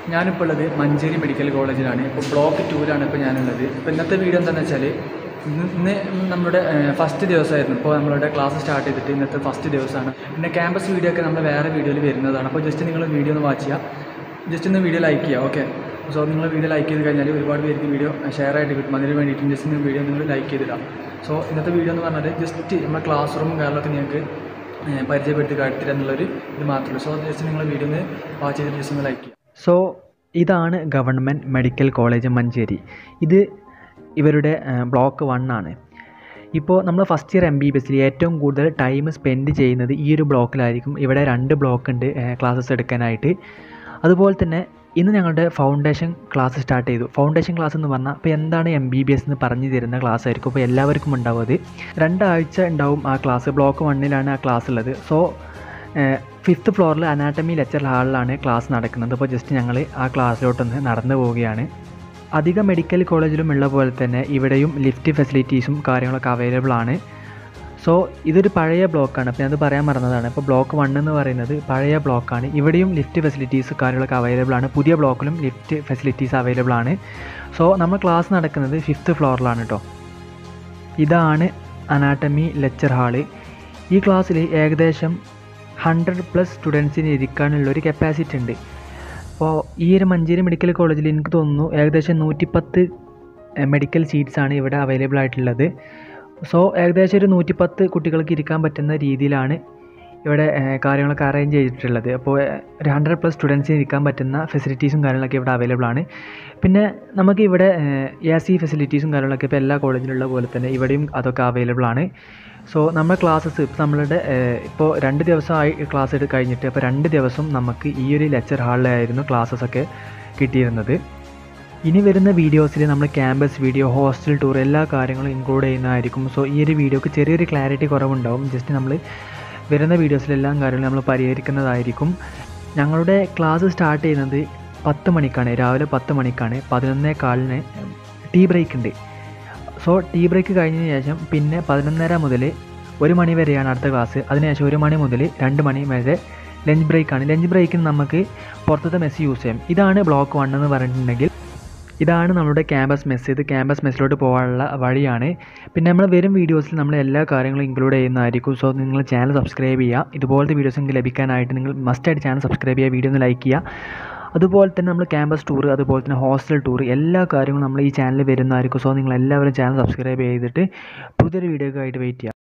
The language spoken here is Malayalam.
ഞാനിപ്പോൾ ഉള്ളത് മഞ്ചേരി മെഡിക്കൽ കോളേജിലാണ് ഇപ്പോൾ ബ്ലോക്ക് ടൂവിലാണ് ഇപ്പോൾ ഞാനുള്ളത് ഇപ്പോൾ ഇന്നത്തെ വീഡിയോ എന്താണെന്ന് വെച്ചാൽ ഇന്ന് ഇന്ന് നമ്മുടെ ഫസ്റ്റ് ദിവസമായിരുന്നു ഇപ്പോൾ നമ്മളുടെ ക്ലാസ് സ്റ്റാർട്ട് ചെയ്തിട്ട് ഇന്നത്തെ ഫസ്റ്റ് ദിവസമാണ് പിന്നെ ക്യാമ്പസ് വീഡിയോ ഒക്കെ നമ്മൾ വേറെ വീഡിയോയിൽ വരുന്നതാണ് അപ്പോൾ ജസ്റ്റ് നിങ്ങൾ വീഡിയോ ഒന്ന് വാച്ച് ചെയ്യുക ജസ്റ്റ് ഒന്ന് വീഡിയോ ലൈക്ക് ചെയ്യുക ഓക്കെ സോ നിങ്ങൾ വീഡിയോ ലൈക്ക് ചെയ്ത് കഴിഞ്ഞാൽ ഒരുപാട് പേർക്ക് വീഡിയോ ഷെയർ ആയിട്ട് കിട്ടും അതിന് വേണ്ടിയിട്ട് ജസ്റ്റ് നിങ്ങൾ വീഡിയോ നിങ്ങൾ ലൈക്ക് ചെയ്തിടാം സോ ഇന്നത്തെ വീഡിയോ എന്ന് പറഞ്ഞാൽ ജസ്റ്റ് നമ്മുടെ ക്ലാസ് റൂമും കാര്യങ്ങളൊക്കെ നിങ്ങൾക്ക് ഏഹ് പരിചയപ്പെടുത്തി കാട്ടിത്തരാം എന്നുള്ളൊരു ഇത് മാത്രമേ ഉള്ളൂ സോ ജസ്റ്റ് നിങ്ങൾ വീഡിയോ ഒന്ന് വാച്ച് ചെയ്തിട്ട് ജസ്റ്റ് ഒന്ന് ലൈക്ക് ചെയ്യുക സോ ഇതാണ് ഗവൺമെൻറ് മെഡിക്കൽ കോളേജ് മഞ്ചേരി ഇത് ഇവരുടെ ബ്ലോക്ക് വൺ ആണ് ഇപ്പോൾ നമ്മൾ first year M B B എസിൽ ഏറ്റവും കൂടുതൽ ടൈം സ്പെൻഡ് ചെയ്യുന്നത് ഈ ഒരു ബ്ലോക്കിലായിരിക്കും ഇവിടെ രണ്ട് ബ്ലോക്ക് ഉണ്ട് ക്ലാസ്സസ് എടുക്കാനായിട്ട് അതുപോലെ തന്നെ ഇന്ന് ഞങ്ങളുടെ ഫൗണ്ടേഷൻ ക്ലാസ് സ്റ്റാർട്ട് ചെയ്തു ഫൗണ്ടേഷൻ ക്ലാസ് എന്ന് പറഞ്ഞാൽ അപ്പോൾ എന്താണ് എം ബി ബി എസ് എന്ന് പറഞ്ഞു തരുന്ന ക്ലാസ് ആയിരിക്കും അപ്പോൾ എല്ലാവർക്കും ഉണ്ടാവും അത് രണ്ടാഴ്ച ഉണ്ടാവും ആ ക്ലാസ് ബ്ലോക്ക് വണ്ണിലാണ് ആ ക്ലാസ് ഉള്ളത് സോ ഫിഫ്ത്ത് ഫ്ലോറിൽ അനാട്ടമി ലെക്ചർ ഹാളിലാണ് ക്ലാസ് നടക്കുന്നത് അപ്പോൾ ജസ്റ്റ് ഞങ്ങൾ ആ ക്ലാസ്സിലോട്ടൊന്ന് നടന്നു പോവുകയാണ് അധിക മെഡിക്കൽ കോളേജിലും ഉള്ള പോലെ തന്നെ ഇവിടെയും ലിഫ്റ്റ് ഫെസിലിറ്റീസും കാര്യങ്ങളൊക്കെ അവൈലബിൾ ആണ് സോ ഇതൊരു പഴയ ബ്ലോക്കാണ് അപ്പോൾ ഞാനത് പറയാൻ മറന്നതാണ് ഇപ്പോൾ ബ്ലോക്ക് വൺ എന്ന് പറയുന്നത് പഴയ ബ്ലോക്കാണ് ഇവിടെയും ലിഫ്റ്റ് ഫെസിലിറ്റീസ് കാര്യങ്ങളൊക്കെ അവൈലബിൾ ആണ് പുതിയ ബ്ലോക്കിലും ലിഫ്റ്റ് ഫെസിലിറ്റീസ് അവൈലബിൾ ആണ് സോ നമ്മൾ ക്ലാസ് നടക്കുന്നത് ഫിഫ്ത്ത് ഫ്ലോറിലാണ് കേട്ടോ ഇതാണ് അനാട്ടമി ലെക്ചർ ഹാള് ഈ ക്ലാസ്സിൽ ഏകദേശം ഹൺഡ്രഡ് പ്ലസ് സ്റ്റുഡൻസിന് ഇരിക്കാനുള്ള ഒരു കപ്പാസിറ്റി ഉണ്ട് അപ്പോൾ ഈ ഒരു മഞ്ചേരി മെഡിക്കൽ കോളേജിൽ എനിക്ക് തോന്നുന്നു ഏകദേശം നൂറ്റിപ്പത്ത് മെഡിക്കൽ സീറ്റ്സാണ് ഇവിടെ അവൈലബിൾ ആയിട്ടുള്ളത് സോ ഏകദേശം ഒരു നൂറ്റിപ്പത്ത് കുട്ടികൾക്ക് ഇരിക്കാൻ പറ്റുന്ന രീതിയിലാണ് ഇവിടെ ഏഹ്, കാര്യങ്ങളൊക്കെ അറേഞ്ച് ചെയ്തിട്ടുള്ളത് അപ്പോൾ ഏഹ്, ഒരു ഹൺഡ്രഡ് പ്ലസ് സ്റ്റുഡൻസിന് ഇരിക്കാൻ പറ്റുന്ന ഫെസിലിറ്റീസും കാര്യങ്ങളൊക്കെ ഇവിടെ അവൈലബിൾ ആണ് പിന്നെ നമുക്ക് ഇവിടെ എ സി ഫെസിലിറ്റീസും കാര്യങ്ങളൊക്കെ ഇപ്പോൾ എല്ലാ കോളേജിലുള്ള പോലെ തന്നെ ഇവിടെയും അതൊക്കെ അവൈലബിൾ ആണ് സോ നമ്മുടെ ക്ലാസ്സസ് ഇപ്പോൾ നമ്മളുടെ ഏഹ്, ഇപ്പോൾ രണ്ട് ദിവസമായി ക്ലാസ് എടുത്ത് കഴിഞ്ഞിട്ട് അപ്പോൾ രണ്ട് ദിവസം നമുക്ക് ഈ ഒരു ലെക്ചർ ഹാളിലായിരുന്നു ക്ലാസ്സസ് ഒക്കെ കിട്ടിയിരുന്നത് ഇനി വരുന്ന വീഡിയോസിൽ നമ്മൾ ക്യാമ്പസ് വീഡിയോ ഹോസ്റ്റൽ ടൂർ എല്ലാ കാര്യങ്ങളും ഇൻക്ലൂഡ് ചെയ്യുന്നതായിരിക്കും സോ ഈ ഒരു വീഡിയോക്ക് ചെറിയൊരു ക്ലാരിറ്റി കുറവുണ്ടാവും ജസ്റ്റ് നമ്മൾ വരുന്ന വീഡിയോസിലെല്ലാം കാര്യങ്ങളും നമ്മൾ പരിഹരിക്കുന്നതായിരിക്കും ഞങ്ങളുടെ ക്ലാസ് സ്റ്റാർട്ട് ചെയ്യുന്നത് പത്ത് മണിക്കാണ് രാവിലെ പത്ത് മണിക്കാണ് പതിനൊന്നേ കാലിന് ടീ ബ്രേക്ക് ഉണ്ട് സോ ടീ ബ്രേക്ക് കഴിഞ്ഞതിന് ശേഷം പിന്നെ പതിനൊന്നര മുതൽ ഒരു മണി വരെയാണ് അടുത്ത ക്ലാസ് അതിനുശേഷം ഒരു മണി മുതൽ രണ്ട് മണി വരെ ലഞ്ച് ബ്രേക്കാണ് ലഞ്ച് ബ്രേക്കിന് നമുക്ക് പുറത്തത്തെ മെസ്സ് യൂസ് ചെയ്യാം ഇതാണ് ബ്ലോക്ക് വൺ എന്ന് പറഞ്ഞിട്ടുണ്ടെങ്കിൽ ഇതാണ് നമ്മുടെ ക്യാമ്പസ് മെസ്സ് ഇത് ക്യാമ്പസ് മെസ്സിലോട്ട് പോകാനുള്ള വഴിയാണ് പിന്നെ നമ്മൾ വരും വീഡിയോസിൽ നമ്മൾ എല്ലാ കാര്യങ്ങളും ഇൻക്ലൂഡ് ചെയ്യുന്നതായിരിക്കും സോ നിങ്ങൾ ചാനൽ സബ്സ്ക്രൈബ് ചെയ്യുക ഇതുപോലത്തെ വീഡിയോസ് നിങ്ങൾക്ക് ലഭിക്കാനായിട്ട് നിങ്ങൾ മസ്റ്റായിട്ട് ചാനൽ സബ്സ്ക്രൈബ് ചെയ്യുക വീഡിയോ ഒന്ന് ലൈക്ക് ചെയ്യുക അതുപോലെ തന്നെ നമ്മൾ ക്യാമ്പസ് ടൂർ അതുപോലെ തന്നെ ഹോസ്റ്റൽ ടൂർ എല്ലാ കാര്യങ്ങളും നമ്മൾ ഈ ചാനലിൽ വരുന്നതായിരിക്കും സോ നിങ്ങൾ എല്ലാവരും ചാനൽ സബ്സ്ക്രൈബ് ചെയ്തിട്ട് പുതിയൊരു വീഡിയോ ആയിട്ട് വെയിറ്റ് ചെയ്യുക